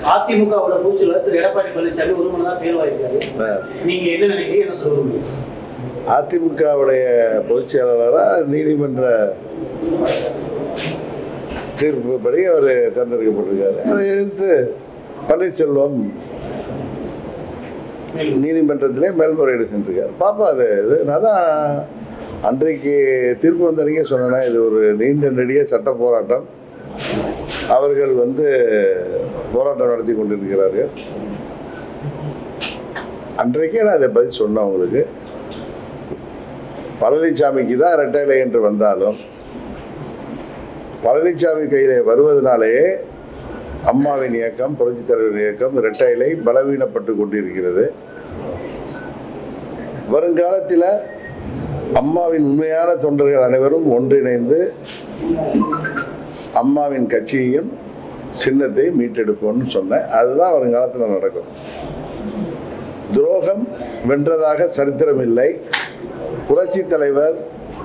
அதிமுகவோட பூச்சில் திரு எடப்பாடி பழனிசாமி ஒரு மணி தான் தேர்வாயிருக்காரு நீங்க என்ன நினைக்கிறீங்க என்ன சொல்ல முடியும் அதிமுகவுடைய பொதுச் செயலாளராக நீதிமன்ற தீர்ப்புப்படி அவர் தேர்ந்தெடுக்கப்பட்டிருக்காரு அதை எதிர்த்து பன்னீர்செல்வம் மேலும் நீதிமன்றத்திலே மேல்முறையீடு சென்றிருக்கார் பாப்பா அது இது நான் தான் அன்றைக்கு தீர்ப்பு வந்த அன்றைக்கே சொன்னேன் இது ஒரு நீண்ட நெடிய சட்ட போராட்டம் அவர்கள் வந்து போராட்டம் நடத்தி கொண்டிருக்கிறார்கள் அன்றைக்கே நான் அதை பதில் சொன்னேன் உங்களுக்கு பழனிசாமிக்கு தான் ரெட்டைலை என்று வந்தாலும் பழனிசாமி கையில் வருவதனாலேயே அம்மாவின் இயக்கம் புரட்சித் தலைவர் இயக்கம் இரட்டைலை பலவீனப்பட்டு கொண்டிருக்கிறது வருங்காலத்தில் அம்மாவின் உண்மையான தொண்டர்கள் அனைவரும் ஒன்றிணைந்து அம்மாவின் கட்சியையும் சின்னத்தை மீட்டெடுப்போம்னு சொன்னேன் அதுதான் வருங்காலத்தில் நடக்கும் துரோகம் வென்றதாக சரித்திரம் இல்லை புரட்சித் தலைவர்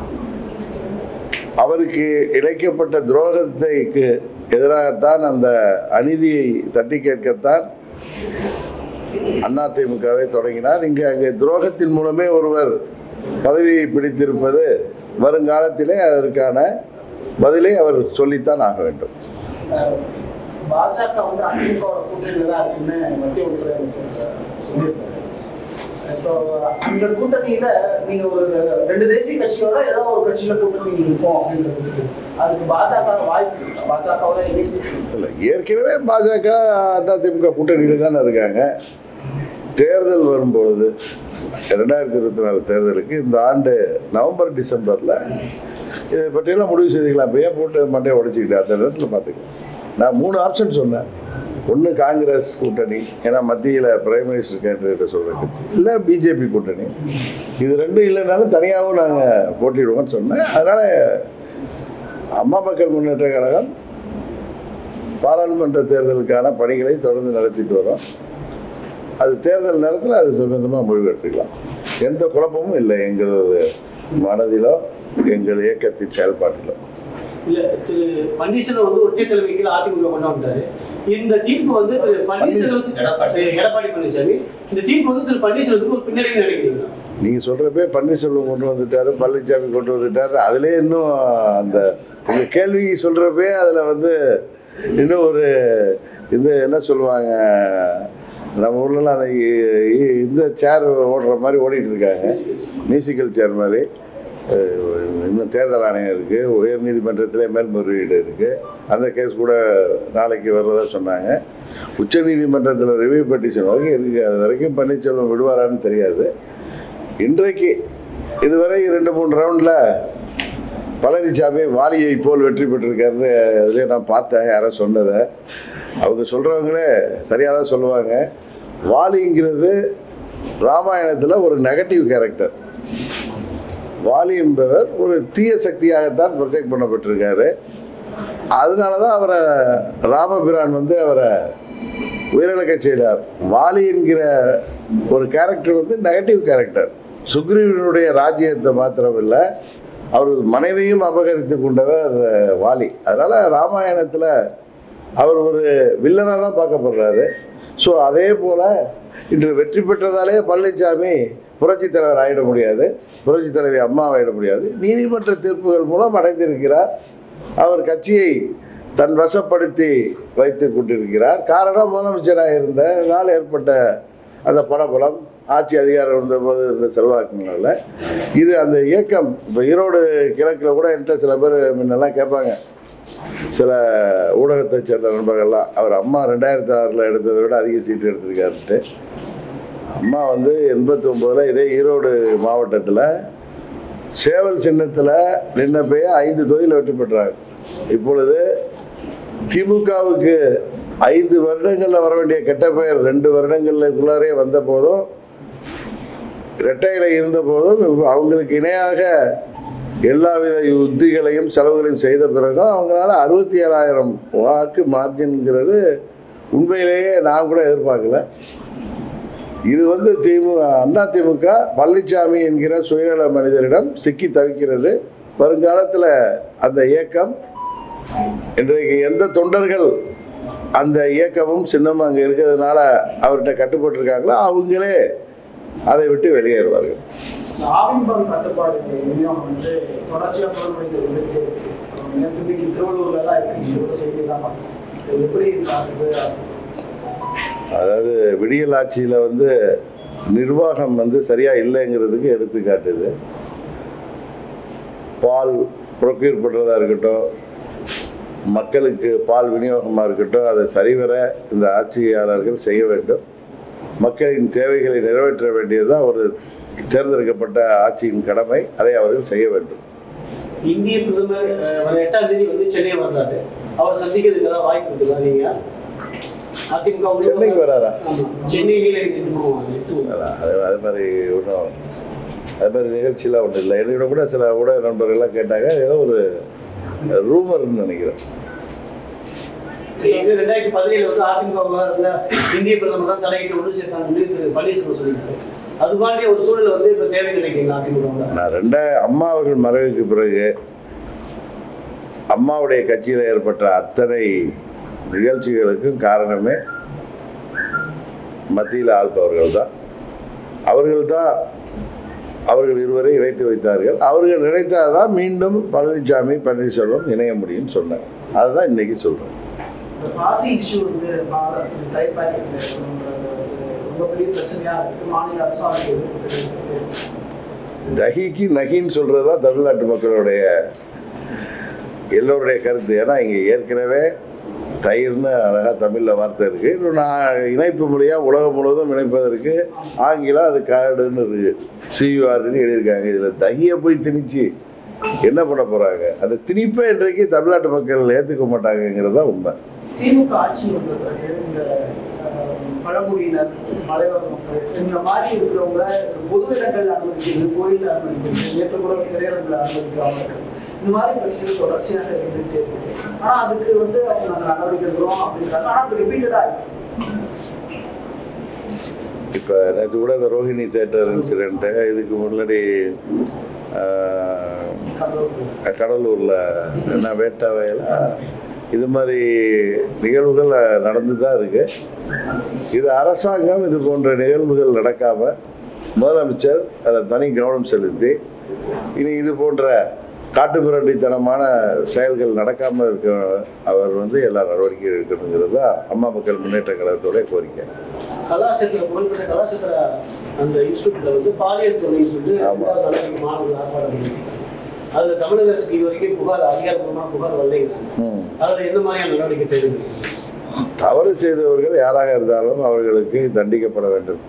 அவருக்கு இழைக்கப்பட்ட துரோகத்தைக்கு எதிராகத்தான் அந்த அநீதியை தட்டி கேட்கத்தான் அதிமுகவை தொடங்கினார் இங்கு அங்கே துரோகத்தின் மூலமே ஒருவர் பதவியை பிடித்திருப்பது வருங்காலத்திலே அதற்கான பதிலை அவர் சொல்லித்தான் ஆக வேண்டும் பாஜக வந்து அதிமுகவோட கூட்டணியில தான் இருக்குன்னு மத்திய உள்துறை அமைச்சர் சொல்லியிருக்காரு இப்போ அந்த கூட்டணியில நீங்க ஒரு ரெண்டு தேசிய கட்சியோட ஏதோ ஒரு கட்சியில கூட்டணி இருப்போம் அப்படின்றது அதுக்கு பாஜக வாய்ப்பு இருக்கா? பாஜகவோட இணைந்து இல்லை ஏற்கனவே பாஜக அதிமுக கூட்டணியில் தானே இருக்காங்க தேர்தல் வரும்பொழுது ரெண்டாயிரத்தி இருபத்தி நாலு தேர்தலுக்கு இந்த ஆண்டு நவம்பர் டிசம்பரில் இதை பற்றியெல்லாம் முடிவு செய்துக்கலாம் இப்போ ஏன் போட்டு மண்டையை உடைச்சிக்கிட்டு அந்த நேரத்தில் பார்த்துக்கலாம் நான் மூணு ஆப்ஷன் சொன்னேன் ஒன்று காங்கிரஸ் கூட்டணி ஏன்னா மத்தியில் பிரைம் மினிஸ்டர் கேண்டிடேட்டை சொல்கிறேன் இல்லை பிஜேபி கூட்டணி இது ரெண்டும் இல்லைனாலும் தனியாகவும் நாங்கள் போட்டிடுவோம்னு சொன்னேன் அதனால் அம்மா மக்கள் முன்னேற்ற கழகம் பாராளுமன்ற தேர்தலுக்கான பணிகளை தொடர்ந்து நடத்திட்டு வரோம் அது தேர்தல் நேரத்தில் அது சம்பந்தமாக முடிவு எடுத்துக்கலாம் எந்த குழப்பமும் இல்லை எங்கள் மனதிலோ எங்கள் இயக்கத்தின் செயல்பாட்டிலோ இல்ல திரு பன்னீர்செல்வம் வந்து ஒற்றை தலைமைக்கு அதிமுக கொண்டு வந்துட்டாரு இந்த தீர்ப்பு வந்து திரு பன்னீர்செல்வத்துக்கு எடப்பாடி எடப்பாடி பழனிசாமி இந்த தீர்ப்பு வந்து திரு பன்னீர்செல்வத்துக்கு ஒரு பின்னடைவு நினைக்கிறீங்களா நீங்கள் சொல்கிறப்பே பன்னீர்செல்வம் கொண்டு வந்துட்டாரு பழனிசாமி கொண்டு வந்துட்டாரு அதிலே இன்னும் அந்த உங்கள் கேள்வி சொல்கிறப்பே அதில் வந்து இன்னும் ஒரு இந்த என்ன சொல்லுவாங்க நம்ம ஊர்லலாம் அந்த இ- இ- இந்த சேர் ஓடுற மாதிரி ஓடிட்டு இருக்காங்க மியூசிக்கல் சேர் மாதிரி அஹ், இன்னும் தேர்தல் ஆணையம் இருக்குது உயர் நீதிமன்றத்திலே மேல்முறையீடு இருக்குது அந்த கேஸ் கூட நாளைக்கு வர்றதா சொன்னாங்க உச்ச நீதிமன்றத்தில் ரிவ்யூ பெட்டிஷன் வரைக்கும் இருக்குது அது வரைக்கும் பன்னீர்செல்வம் விடுவாரான்னு தெரியாது இன்றைக்கு இதுவரை ரெண்டு மூணு ரவுண்டில் பழனிசாமி வாலியை போல் வெற்றி பெற்றிருக்காருன்னு அதிலே நான் பார்த்தேன் யாரோ சொன்னதை அவங்க சொல்கிறவங்களே சரியாக தான் சொல்லுவாங்க வாலிங்கிறது ராமாயணத்தில் ஒரு நெகட்டிவ் கேரக்டர் வாலி என்பவர் ஒரு தீய சக்தியாகத்தான் ப்ரொஜெக்ட் பண்ணப்பட்டிருக்காரு அதனால தான் அவரை ராமபிரான் வந்து அவரை உயிரிழக்க செய்தார் வாலி என்கிற ஒரு கேரக்டர் வந்து நெகட்டிவ் கேரக்டர் சுக்ரீவனுடைய ராஜ்யத்தை மாத்திரமில்லை அவர் மனைவியும் அபகரித்து கொண்டவர் அஹ், வாலி அதனால் ராமாயணத்தில் அவர் ஒரு வில்லனாக தான் பார்க்கப்படுறாரு ஸோ அதே போல் இன்று வெற்றி பெற்றதாலே பழனிசாமி புரட்சித் தலைவர் ஆகிட முடியாது புரட்சித் தலைவி அம்மா ஆகிட முடியாது நீதிமன்ற தீர்ப்புகள் மூலம் அடைந்திருக்கிறார் அவர் கட்சியை தன் வசப்படுத்தி வைத்து கொண்டிருக்கிறார் காரணம் முதலமைச்சராக இருந்த நாள் ஏற்பட்ட அந்த பணபலம் ஆட்சி அதிகாரம் இருந்தபோது இருந்த செல்வாக்குனால இது அந்த இயக்கம் இப்போ ஈரோடு கிழக்கில் கூட என்கிட்ட சில பேர் முன்னெல்லாம் கேட்பாங்க சில ஊடகத்தை சேர்ந்த நண்பர்கள்லாம் அவர் அம்மா ரெண்டாயிரத்தி ஆறில் எடுத்ததை விட அதிக சீட்டு எடுத்திருக்காருன்ட்டு அம்மா வந்து எண்பத்தி ஒம்போதில் இதே ஈரோடு மாவட்டத்தில் சேவல் சின்னத்தில் நின்ன போய் ஐந்து தொகுதியில் வெற்றி பெற்றாங்க இப்பொழுது திமுகவுக்கு ஐந்து வருடங்களில் வர வேண்டிய கெட்ட பெயர் ரெண்டு வருடங்களுக்குள்ளாரே வந்த போதும் இரட்டையில இருந்த போதும் இப்ப அவங்களுக்கு இணையாக எல்லாவித யுத்திகளையும் செலவுகளையும் செய்த பிறகும் அவங்களால அறுபத்தி ஏழாயிரம் வாக்கு மார்ஜின்ங்கிறது உண்மையிலேயே நான் கூட எதிர்பார்க்கல இது வந்து திமுக அண்ணா திமுக பழனிசாமி என்கிற சுயநல மனிதரிடம் சிக்கி தவிக்கிறது வருங்காலத்தில் அந்த இயக்கம் இன்றைக்கு எந்த தொண்டர்கள் அந்த இயக்கமும் சின்னமும் அங்கே இருக்கிறதுனால அவர்கிட்ட கட்டுப்பட்டிருக்காங்களோ அவங்களே அதை விட்டு வெளியேறுவார்கள் இந்த ஆவின்பால் கட்டுப்பாடு விநியோகம் வந்து தொடர்ச்சியாக புறமுறைகள் இருந்துகிட்டே இருக்கு நேற்று இன்னைக்கு திருவள்ளூர்ல எல்லாம் இருக்கு ஒரு செய்தி தான் பார்த்தோம். இது எப்படி பார்க்குது அதாவது விடியல் ஆட்சியில் வந்து நிர்வாகம் வந்து சரியாக இல்லைங்கிறதுக்கு எடுத்துக்காட்டுது பால் ப்ரொக்யூர் பண்ணுறதா இருக்கட்டும் மக்களுக்கு பால் விநியோகமாக இருக்கட்டும் அதை சரிவர இந்த ஆட்சியாளர்கள் செய்ய வேண்டும் மக்களின் தேவைகளை நிறைவேற்ற வேண்டியது தான் ஒரு தேர்ந்தெடுக்கப்பட்ட ஆட்சியின் கடமை அதை அவர்கள் செய்ய வேண்டும் இந்திய பிரதமர் அஹ், வர எட்டாம் தேதி வந்து சென்னை வர்றாரு அவர் சந்திக்கிறதுக்கு ஏதாவது வாய்ப்பு இருக்குதா நீங்க அதிமுக உள்ள- சென்னைக்கு வராரா? ஆமா சென்னை நீலகிரி போவாங்க அதான், அது அது மாதிரி ஒன்றும் அது மாதிரி நிகழ்ச்சியெலாம் ஒன்றும் இல்லை என்னோட கூட சில ஊடக நண்பர்கள்லாம் கேட்டாங்க ஏதோ ஒரு ரூமர்னு நினைக்கிறேன் இது ரெண்டாயிரத்தி பதினேழு வந்து அதிமுக விவகாரத்துல இந்திய பிரதமர் தான் தலையிட்டு ஒன்று சேர்த்தாங்க திரு பன்னீர்செல்வம் சொல்லியிருக்காரு அது மாதிரி ஒரு சூழல் வந்து இப்ப தேவை நினைக்கிறீங்க அதிமுக நான் ரெண்டா அம்மா அவர்கள் மறைவுக்கு பிறகு அம்மாவுடைய கட்சியில் ஏற்பட்ட அத்தனை நிகழ்ச்சிகளுக்கும் காரணமே மத்தியில் ஆள்பவர்கள் தான் அவர்கள் தான் அவர்கள் இருவரை இணைத்து வைத்தார்கள் அவர்கள் நினைத்தாதான் மீண்டும் பழனிசாமி பன்னீர்செல்வம் இணைய முடியும்னு சொன்னாங்க அதுதான் இன்னைக்கு சொல்கிறேன் இந்த பாசி இஷ்யூ வந்து பால் தயிர் பாக்கெட்ல இருக்கணுன்றது வந்து ரொம்ப பெரிய பிரச்சனையா இருக்கு மாநில அரசாங்கம் எதிர்ப்பு தெரிவிச்சிருக்கு தகிக்கு நகின்னு சொல்கிறது தான் தமிழ்நாட்டு மக்களுடைய எல்லோருடைய கருத்து ஏன்னா இங்கே ஏற்கனவே தயிர்னு அழகாக தமிழில் வார்த்தை இருக்குது இன்னும் நான் இணைப்பு மொழியாக உலகம் முழுவதும் இணைப்பதற்கு ஆங்கிலம் அது கார்டுன்னு இருக்குது சியூஆர்னு எழுதியிருக்காங்க இதில் தகியை போய் திணிச்சு என்ன பண்ண போகிறாங்க அந்த திணிப்பை இன்றைக்கு தமிழ்நாட்டு மக்கள் ஏற்றுக்க மாட்டாங்கங்கிறது தான் உண்மை திமுக ஆட்சி வந்த பிறகு இந்த அஹ், பழங்குடியினர் மலைவாழ் மக்கள் இந்த மாதிரி இருக்கிறவங்க பொது இடங்கள் அனுமதிக்கிறது கோயில் அனுமதிக்கிறது நேற்று கூட திரையரங்கில் அனுமதிக்காம இருக்கு இந்த மாதிரி பிரச்சனைகள் தொடர்ச்சியாக இருந்துகிட்டே இருக்கு ஆனா அதுக்கு வந்து அவங்க நாங்கள் நடவடிக்கை எடுக்கிறோம் அப்படின்றாங்க ஆனா அது ரிப்பீட்டடா இப்போ நேற்று கூட இந்த ரோஹிணி தேட்டர் இன்சிடெண்ட்டு இதுக்கு முன்னாடி ஆஹ், கடலூரில் என்ன வேட்டாவையில் இது மாதிரி நிகழ்வுகள் நடந்து தான் இருக்கு இது அரசாங்கம் இது போன்ற நிகழ்வுகள் நடக்காமல் முதலமைச்சர் அதில் தனி கவனம் செலுத்தி இனி இது போன்ற காட்டு மிரண்டித்தனமான செயல்கள் நடக்காமல் இருக்க அவர் வந்து எல்லா நடவடிக்கையும் எடுக்கணுங்கிறது தான் அம்மா மக்கள் முன்னேற்ற கழகத்தோட கோரிக்கை கலாசேத்திர புகழ்பெற்ற கலாசேத்திர அந்த இன்ஸ்டியூட்ல வந்து பாலியல் தொழில் சொல்லி ஆமா. ரெண்டாவது நாளைக்கு மாணவர்கள் ஆர்ப்பாட்டம் பண்ணிருக்காங்க. அதுல தமிழக அரசுக்கு இது வரைக்கும் புகார் அதிகாரப்பூர்வமான புகார் வரலைங்கிறாங்க ம். அதுல எந்த மாதிரியான நடவடிக்கை தேவை தவறு செய்தவர்கள் யாராக இருந்தாலும் அவர்களுக்கு தண்டிக்கப்பட வேண்டும்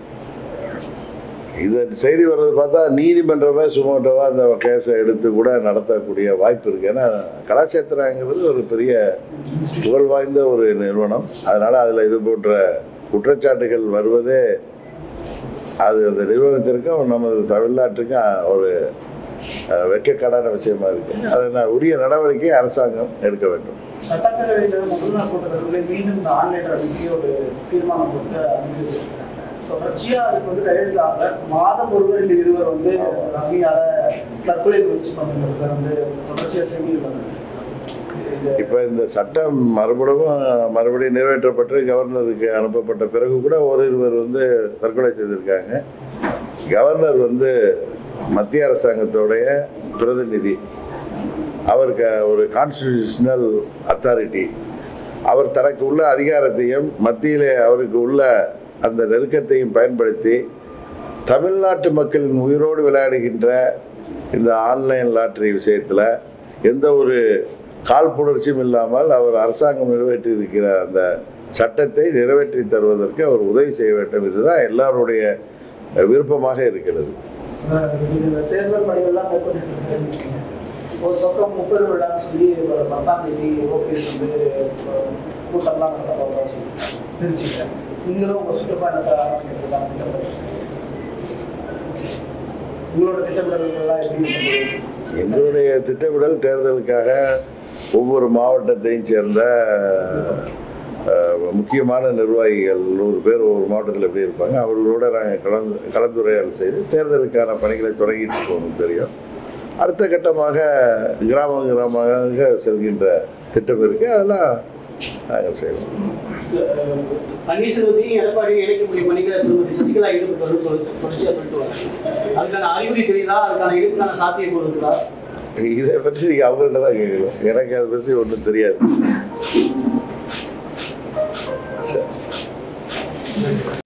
இது செய்தி வர்றது பார்த்தா நீதிமன்றமே சுமோட்டோவா அந்த கேஸை எடுத்து கூட நடத்தக்கூடிய வாய்ப்பு இருக்கு ஏன்னா கலாச்சேத்திராங்கிறது ஒரு பெரிய புகழ் வாய்ந்த ஒரு நிறுவனம் அதனால அதில் இது போன்ற குற்றச்சாட்டுகள் வருவதே அது அந்த நிறுவனத்திற்கும் நமது தமிழ்நாட்டுக்கும் ஒரு அஹ், வெட்கக்கடான விஷயமா இருக்கு அதனால் உரிய நடவடிக்கை அரசாங்கம் எடுக்க வேண்டும் சட்டப்பேரவையில் முதல் நாள் கூட்டத்தில் மீண்டும் இந்த ஆன்லைன் ரவிக்கு ஒரு தீர்மானம் கொடுத்து அனுப்பியிருக்காங்க தொடர்ச்சியா அதுக்கு வந்து கையெழுத்தாக மாதம் ஒருவர் இல்லை இருவர் வந்து ஆமா. ரவியால தற்கொலை முயற்சி பண்ணுங்கிறத வந்து தொடர்ச்சியா செய்திகள் வந்து இப்போ இந்த சட்டம் மறுபடியும் மறுபடியும் நிறைவேற்றப்பட்டு கவர்னருக்கு அனுப்பப்பட்ட பிறகு கூட ஒரு இருவர் வந்து தற்கொலை செய்திருக்காங்க கவர்னர் வந்து மத்திய அரசாங்கத்தோடைய பிரதிநிதி அவருக்கு ஒரு கான்ஸ்டிடியூஷனல் அத்தாரிட்டி அவர் தனக்கு உள்ள அதிகாரத்தையும் மத்தியிலே அவருக்கு உள்ள அந்த நெருக்கத்தையும் பயன்படுத்தி தமிழ்நாட்டு மக்களின் உயிரோடு விளையாடுகின்ற இந்த ஆன்லைன் லாட்டரி விஷயத்தில் எந்த ஒரு காழ்ப்புணர்ச்சியும் இல்லாமல் அவர் அரசாங்கம் நிறைவேற்றி இருக்கிற அந்த சட்டத்தை நிறைவேற்றி தருவதற்கு அவர் உதவி செய்ய வேண்டும் இதுதான் எல்லாருடைய விருப்பமாக இருக்கிறது இந்த தேர்தல் பணிகள்லாம் மேற்கொண்டு இருக்கீங்க. ஒரு பக்கம் முப்பது விழான்னு சொல்லி ஒரு பத்தாம் தேதி ஓபிஎஸ் வந்து அஹ், கூட்டம்லாம் நடத்த போகிறதா சொல்லி திருச்சியில் நீங்களும் உங்கள் சுற்றுப்பயணத்தை ஆரம்பிக்கிறதுக்கான திட்டமிடல் உங்களோட திட்டமிடல்கள்லாம் எப்படி இருக்கு? எங்களுடைய திட்டமிடல் தேர்தலுக்காக ஒவ்வொரு மாவட்டத்தையும் சேர்ந்த அஹ், முக்கியமான நிர்வாகிகள் நூறு பேர் ஒவ்வொரு மாவட்டத்தில் எப்படி இருப்பாங்க அவர்களோட நாங்கள் கலந்து கலந்துரையாடல் செய்து தேர்தலுக்கான பணிகளை தொடங்கிட்டு இருக்கோம் உங்களுக்கு தெரியும் அடுத்த கட்டமாக கிராம கிராமமாக செல்கின்ற திட்டம் இருக்குது அதெல்லாம் நாங்கள் செய்வோம் அஹ், பன்னீர்செல்வத்தையும் எடப்பாடியும் இணைக்க முடியும் பண்ணிக்க திருமதி சசிகலா ஈடுபட்டு வரும்னு சொல்லி தொடர்ச்சியாக சொல்லிட்டு வராங்க அதுக்கான அறிகுறி தெரியுதா அதுக்கான இணைப்புக்கான சாத்தியக்கூறு இருக்குதா இதை பற்றி நீங்கள் அவங்கள்ட்ட தான் கேட்கணும் எனக்கு அதை பற்றி ஒன்றும் தெரியாது சரி